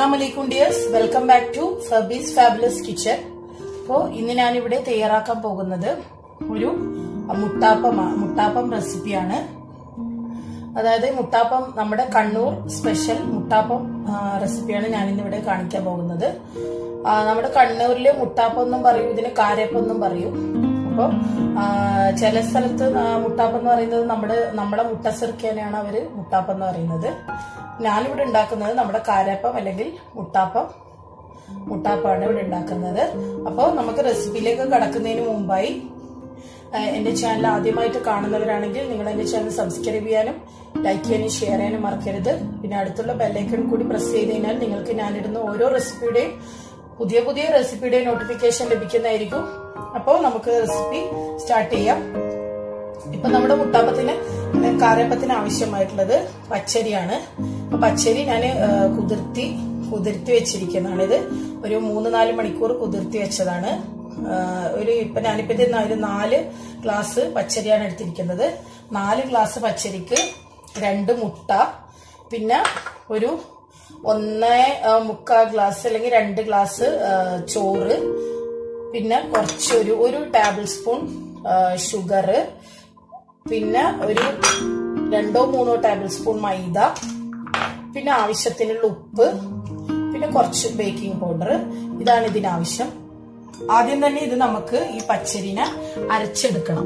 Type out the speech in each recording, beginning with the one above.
അസ്സാമലൈക്കും dears welcome back to Fabi's fabulous kitchen അപ്പോൾ ഇന്ന് ഞാനിവിടെ തയ്യാറാക്കാൻ പോകുന്നത് ഒരു മുട്ടാപ്പമാണ് മുട്ടാപ്പം റെസിപ്പിയാണ് അതായത് മുട്ടാപ്പം നമ്മുടെ കണ്ണൂർ സ്പെഷ്യൽ മുട്ടാപ്പം ആ, റെസിപ്പിയാണ് ഞാനിന്നിവിടെ കാണിക്കാൻ പോകുന്നത് ആ, നമ്മുടെ കണ്ണൂരിൽ മുട്ടാപ്പം എന്നും പറയും ഇതിന് കാരപ്പം എന്നും പറയും അപ്പോൾ ചില സ്ഥലത്ത് ആ, മുട്ടാപ്പം എന്ന് പറയുന്നത് നമ്മുടെ നമ്മളെ മുട്ടസെറുക്കാനെയാണ് അവര് മുട്ടാപ്പം എന്ന് പറയുന്നത് ഞാനിവിടെ ഉണ്ടാക്കുന്നത് നമ്മുടെ കാരപ്പം അല്ലെങ്കിൽ മുട്ടാപ്പം മുട്ടാപ്പാണ് ഇവിടെ ഉണ്ടാക്കുന്നത് അപ്പോൾ നമുക്ക് റെസിപ്പിയിലേക്ക് കടക്കുന്നതിന് മുമ്പായി ആ, എന്റെ ചാനൽ ആദ്യമായിട്ട് കാണുന്നവരാണെങ്കിൽ നിങ്ങൾ എന്റെ ചാനൽ സബ്സ്ക്രൈബ് ചെയ്യാനും ലൈക്ക് ചെയ്യാനും ഷെയർ ചെയ്യാനും മറക്കരുത് പിന്നെ അടുത്തുള്ള ബെല്ലൈക്കൺ കൂടി പ്രസ് ചെയ്ത് കഴിഞ്ഞാൽ നിങ്ങൾക്ക് ഞാനിടുന്ന ഓരോ റെസിപ്പിയുടെയും പുതിയ പുതിയ റെസിപ്പിയുടെ നോട്ടിഫിക്കേഷൻ ലഭിക്കുന്നതായിരിക്കും അപ്പോൾ നമുക്ക് റെസിപ്പി സ്റ്റാർട്ട് ചെയ്യാം ഇപ്പൊ നമ്മുടെ മുട്ടാപ്പത്തിന് കാരപ്പത്തിന് ആവശ്യമായിട്ടുള്ളത് പച്ചരിയാണ് അപ്പൊ പച്ചരി ഞാൻ കുതിർത്തി കുതിർത്തി വെച്ചിരിക്കുന്നതാണ് ഇത് ഒരു മൂന്ന് നാല് മണിക്കൂർ കുതിർത്തി വെച്ചതാണ് ആ, ഒരു ഇപ്പൊ ഞാനിപ്പോ ഇത് ന- ഒരു നാല് ഗ്ലാസ് പച്ചരിയാണ് എടുത്തിരിക്കുന്നത് നാല് ഗ്ലാസ് പച്ചരിക്ക് രണ്ട് മുട്ട പിന്നെ ഒരു ഒന്നേ ആ, മുക്കാൽ ഗ്ലാസ് അല്ലെങ്കിൽ രണ്ട് ഗ്ലാസ് ആ, ചോറ് പിന്നെ കുറച്ച് ഒരു ഒരു ടേബിൾ സ്പൂൺ ഷുഗർ പിന്നെ ഒരു രണ്ടോ മൂന്നോ ടേബിൾ സ്പൂൺ മൈദ പിന്നെ ആവശ്യത്തിനുള്ള ഉപ്പ് പിന്നെ കുറച്ച് ബേക്കിംഗ് പൗഡർ ഇതാണ് ഇതിനാവശ്യം ആദ്യം തന്നെ ഇത് നമുക്ക് ഈ പച്ചരിനെ അരച്ചെടുക്കണം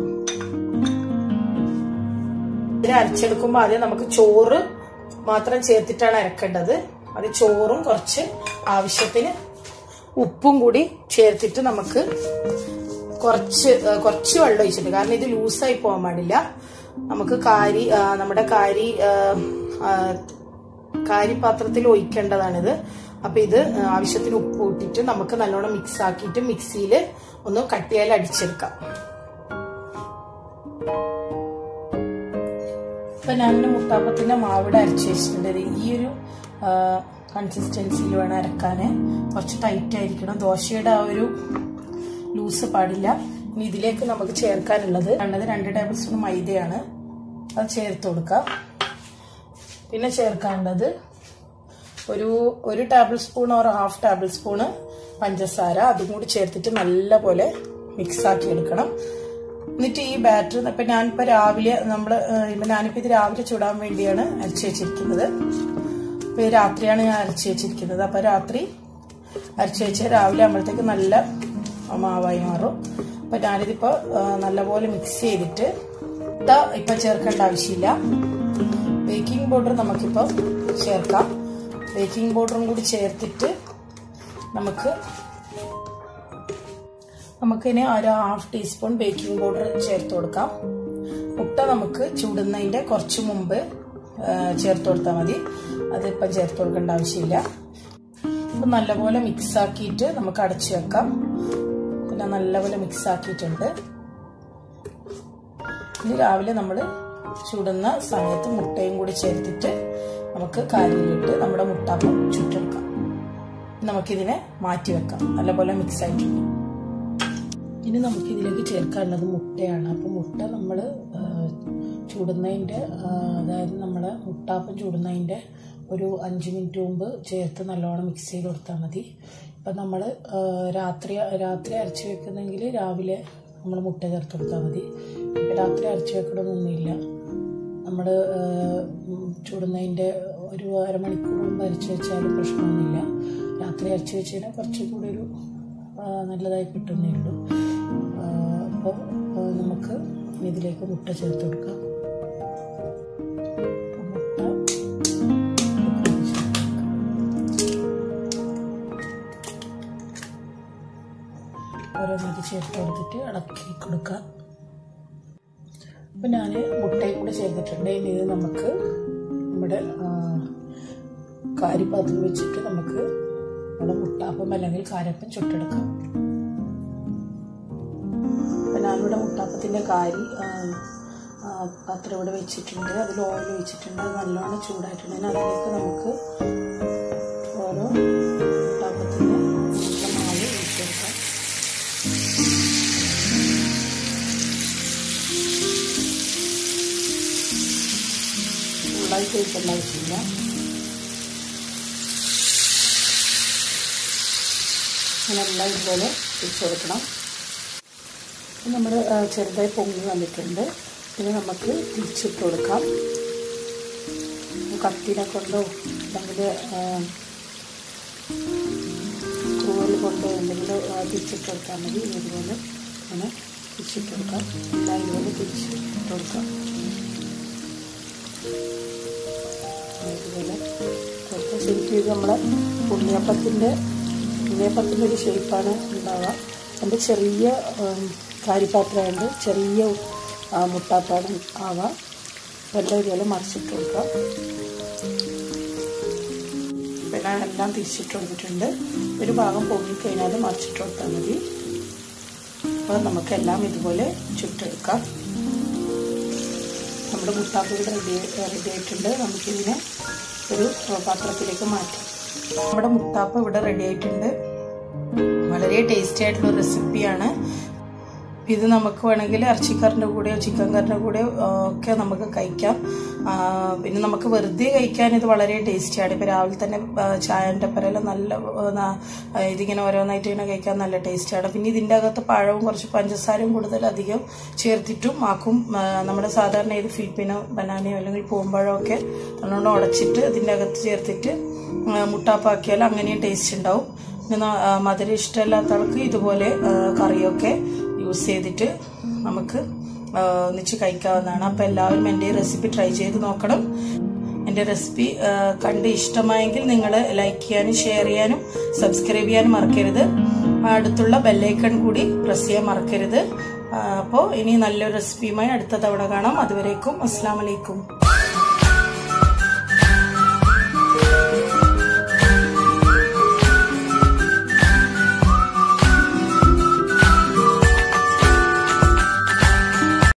ഇതിനെ അരച്ചെടുക്കുമ്പോൾ ആദ്യം നമുക്ക് ചോറ് മാത്രം ചേർത്തിട്ടാണ് അരക്കേണ്ടത് അത് ചോറും കുറച്ച് ആവശ്യത്തിന് ഉപ്പും കൂടി ചേർത്തിട്ട് നമുക്ക് കുറച്ച് ആ, കുറച്ച് വെള്ളം ഒഴിച്ചിട്ട് കാരണം ഇത് ലൂസായി പോകാൻ പാടില്ല നമുക്ക് കാരി ആ, നമ്മുടെ കാരി ആ, ആ, കാരിപാത്രത്തിൽ ഒഴിക്കേണ്ടതാണിത് അപ്പൊ ഇത് ആവശ്യത്തിന് ഉപ്പ് കൂട്ടിയിട്ട് നമുക്ക് നല്ലോണം മിക്സ് ആക്കിയിട്ട് മിക്സിയിൽ ഒന്ന് കട്ടിയാൽ അടിച്ചെടുക്കാം ഇപ്പൊ ഞാൻ മുട്ടാപ്പത്തിന്റെ മാവിടെ അരച്ച് വെച്ചിട്ടുണ്ട് ഇത് ഈ ഒരു കൺസിസ്റ്റൻസിയിൽ വേണം അരക്കാന് കുറച്ച് ടൈറ്റ് ആയിരിക്കണം ദോശയുടെ ആ ഒരു ലൂസ് പാടില്ല ഇനി ഇതിലേക്ക് നമുക്ക് ചേർക്കാനുള്ളത് വേണ്ടത് രണ്ട് ടേബിൾ സ്പൂൺ മൈദയാണ് അത് ചേർത്ത് കൊടുക്കാം പിന്നെ ചേർക്കാനുള്ളത് ഒരു ഒരു tablespoon or half tablespoon പഞ്ചസാര അതും കൂടി ചേർത്തിട്ട് നല്ലപോലെ മിക്സ് ആക്കി എടുക്കണം എന്നിട്ട് ഈ ബാറ്റർ ഇപ്പൊ ഞാനിപ്പോ രാവിലെ നമ്മള് ഇപ്പൊ ഞാനിപ്പോ ഇത് രാവിലെ ചുടാൻ വേണ്ടിയാണ് അരച്ചു വെച്ചിരിക്കുന്നത് ഇപ്പൊ ഇത് രാത്രിയാണ് ഞാൻ അരച്ചു വെച്ചിരിക്കുന്നത് അപ്പൊ രാത്രി അരച്ചു വെച്ച് രാവിലെ ആകുമ്പോഴത്തേക്ക് നല്ല മാവായി മാറും അപ്പൊ ഞാനിതിപ്പോ ആ, നല്ലപോലെ മിക്സ് ചെയ്തിട്ട് ഇട്ട ഇപ്പൊ ചേർക്കേണ്ട ആവശ്യമില്ല ബേക്കിംഗ് പൗഡർ നമുക്കിപ്പോൾ ചേർക്കാം ബേക്കിംഗ് പൗഡറും കൂടി ചേർത്തിട്ട് നമുക്ക് നമുക്കിനി ഒരു ഹാഫ് ടീസ്പൂൺ ബേക്കിംഗ് പൗഡർ ചേർത്ത് കൊടുക്കാം മുട്ട നമുക്ക് ചുടുന്നതിൻ്റെ കുറച്ച് മുമ്പ് ആ, ചേർത്ത് കൊടുത്താൽ മതി അതിപ്പം ചേർത്ത് കൊടുക്കേണ്ട ആവശ്യമില്ല അപ്പം നല്ലപോലെ മിക്സ് ആക്കിയിട്ട് നമുക്ക് അടച്ചു വെക്കാം പിന്നെ നല്ലപോലെ മിക്സ് ആക്കിയിട്ടുണ്ട് ഇനി രാവിലെ നമ്മൾ ചുടുന്ന സമയത്ത് മുട്ടയും കൂടി ചേർത്തിട്ട് നമുക്ക് കാരിയിലിട്ട് നമ്മുടെ മുട്ടാപ്പം ചുട്ടെടുക്കാം നമുക്കിതിനെ മാറ്റി വെക്കാം നല്ലപോലെ മിക്സ് ആയിട്ടുണ്ട് ഇനി നമുക്ക് ഇതിലേക്ക് ചേർക്കാനുള്ളത് മുട്ടയാണ് അപ്പോൾ മുട്ട നമ്മൾ ചൂടുന്നതിൻ്റെ അതായത് നമ്മൾ മുട്ടാപ്പം ചൂടുന്നതിൻ്റെ ഒരു അഞ്ച് മിനിറ്റ് മുമ്പ് ചേർത്ത് നല്ലോണം മിക്സ് ചെയ്ത് കൊടുത്താൽ മതി ഇപ്പം നമ്മൾ രാത്രി രാത്രി അരച്ച് വെക്കുന്നെങ്കിൽ രാവിലെ നമ്മൾ മുട്ട ചേർത്ത് കൊടുത്താൽ മതി ഇപ്പം രാത്രി അരച്ച് വെക്കണമെന്നൊന്നുമില്ല നമ്മൾ ചൂടുന്നതിൻ്റെ ഒരു അരമണിക്കൂർ മുമ്പ് അരച്ച് വെച്ചാലും പ്രശ്നമൊന്നുമില്ല രാത്രി അരച്ച് വെച്ച് കഴിഞ്ഞാൽ കുറച്ചും കൂടി ഒരു ആ, നല്ലതായി കിട്ടുന്നേ ഉള്ളൂ അപ്പോൾ നമുക്ക് ഇതിലേക്ക് മുട്ട ചേർത്ത് കൊടുക്കാം അപ്പോൾ മുട്ട ഓരോന്നത് ചേർത്ത് കൊടുത്തിട്ട് ഇളക്കി കൊടുക്കാം അപ്പം ഞാൻ മുട്ടയും കൂടെ ചേർത്തിട്ടുണ്ട് ഇനി ഇത് നമുക്ക് നമ്മുടെ ആ, കാരിപ്പാത്രം വെച്ചിട്ട് നമുക്ക് നമ്മുടെ മുട്ടാപ്പം അല്ലെങ്കിൽ കാരപ്പം ചുട്ടെടുക്കാം അപ്പം ഞാനിവിടെ മുട്ടാപ്പത്തിൻ്റെ കാരി ആ, ആ, പാത്രം ഇവിടെ വെച്ചിട്ടുണ്ട് അതിൽ ഓയിൽ വെച്ചിട്ടുണ്ട് അത് നല്ലോണം ചൂടായിട്ടുണ്ട് അതിലേക്ക് നമുക്ക് ഓരോ മുട്ടാപ്പത്തിൻ്റെ മാവ് ഒഴിച്ചെടുക്കാം ഫുള്ളായിട്ട് ഒഴിക്കേണ്ട ആവശ്യമില്ല അങ്ങനെല്ലാം ഇതുപോലെ തിരിച്ചു കൊടുക്കണം നമ്മൾ ചെറുതായി പൊങ്ങി വന്നിട്ടുണ്ട് പിന്നെ നമുക്ക് തിരിച്ചിട്ട് കൊടുക്കാം കത്തിനെ കൊണ്ടോ അല്ലെങ്കിൽ ക്രൂവൽ കൊണ്ടോ എന്തെങ്കിലും തിരിച്ചിട്ട് കൊടുത്താൽ മതി ഇതുപോലെ അങ്ങനെ തിരിച്ചിട്ട് കൊടുക്കാം എല്ലാം ഇതുപോലെ തിരിച്ചിട്ട് കൊടുക്കാം ഇതുപോലെ കൊടുക്കാം ശരിക്കും ഇത് നമ്മളെ ഉണ്ണിയപ്പത്തിൻ്റെ ഉണ്ണിയപ്പത്തിൻ്റെ ഒരു ഷേപ്പാണ് ഉണ്ടാവുക എൻ്റെ ചെറിയ കാരിപ്പാത്രമുണ്ട് ചെറിയ മുട്ടാപ്പാടും ആവാം വെള്ളം ഇതുപോലെ മറിച്ചിട്ട് കൊടുക്കാം പിന്നെ എല്ലാം തിരിച്ചിട്ട് കൊടുത്തിട്ടുണ്ട് ഒരു ഭാഗം പൊങ്ങിക്കഴിഞ്ഞാൽ മറിച്ചിട്ട് കൊടുത്താൽ മതി അപ്പോൾ നമുക്കെല്ലാം ഇതുപോലെ ചുട്ടെടുക്കാം നമ്മുടെ മുട്ടാപ്പ് ഇവിടെ റെഡി റെഡി ആയിട്ടുണ്ട് നമുക്കിതിനെ ഒരു പാത്രത്തിലേക്ക് മാറ്റാം നമ്മുടെ മുത്താപ്പ് ഇവിടെ റെഡി ആയിട്ടുണ്ട് വളരെ ടേസ്റ്റി ആയിട്ടുള്ള റെസിപ്പിയാണ് ഇത് നമുക്ക് വേണമെങ്കിൽ ഇറച്ചിക്കറിൻ്റെ കൂടെയോ ചിക്കൻ കറിൻ്റെ കൂടെയോ ഒക്കെ നമുക്ക് കഴിക്കാം പിന്നെ നമുക്ക് വെറുതെ കഴിക്കാൻ ഇത് വളരെ ടേസ്റ്റിയാണ് ഇപ്പോൾ രാവിലെ തന്നെ ചായൻ്റെ പരല നല്ല ഇതിങ്ങനെ ഓരോന്നായിട്ട് ഇങ്ങനെ കഴിക്കാൻ നല്ല ടേസ്റ്റിയാണ് പിന്നെ ഇതിൻ്റെ അകത്ത് പഴവും കുറച്ച് പഞ്ചസാരയും കൂടുതൽ അധികം ചേർത്തിട്ടും ആക്കും നമ്മുടെ സാധാരണ ഏത് ഫിലിപ്പിനോ ബനാനയോ അല്ലെങ്കിൽ പൂമ്പഴമോ ഒക്കെ നല്ലോണം ഉടച്ചിട്ട് ഇതിൻ്റെ അകത്ത് ചേർത്തിട്ട് മുട്ടാപ്പാക്കിയാൽ അങ്ങനെയും ടേസ്റ്റ് ഉണ്ടാവും പിന്നെ മധുരം ഇഷ്ടമില്ലാത്ത ആൾക്ക് ഇതുപോലെ കറിയൊക്കെ യൂസ് ചെയ്തിട്ട് നമുക്ക് ഒന്നിച്ച് കഴിക്കാവുന്നതാണ് അപ്പോൾ എല്ലാവരും എൻ്റെ ഈ റെസിപ്പി ട്രൈ ചെയ്ത് നോക്കണം എൻ്റെ റെസിപ്പി കണ്ട് ഇഷ്ടമായെങ്കിൽ നിങ്ങൾ ലൈക്ക് ചെയ്യാനും ഷെയർ ചെയ്യാനും സബ്സ്ക്രൈബ് ചെയ്യാനും മറക്കരുത് അടുത്തുള്ള ബെല്ലൈക്കൺ കൂടി പ്രസ് ചെയ്യാൻ മറക്കരുത് അപ്പോൾ ഇനി നല്ലൊരു റെസിപ്പിയുമായി അടുത്ത തവണ കാണാം അതുവരേക്കും അസ്സാം വലൈക്കും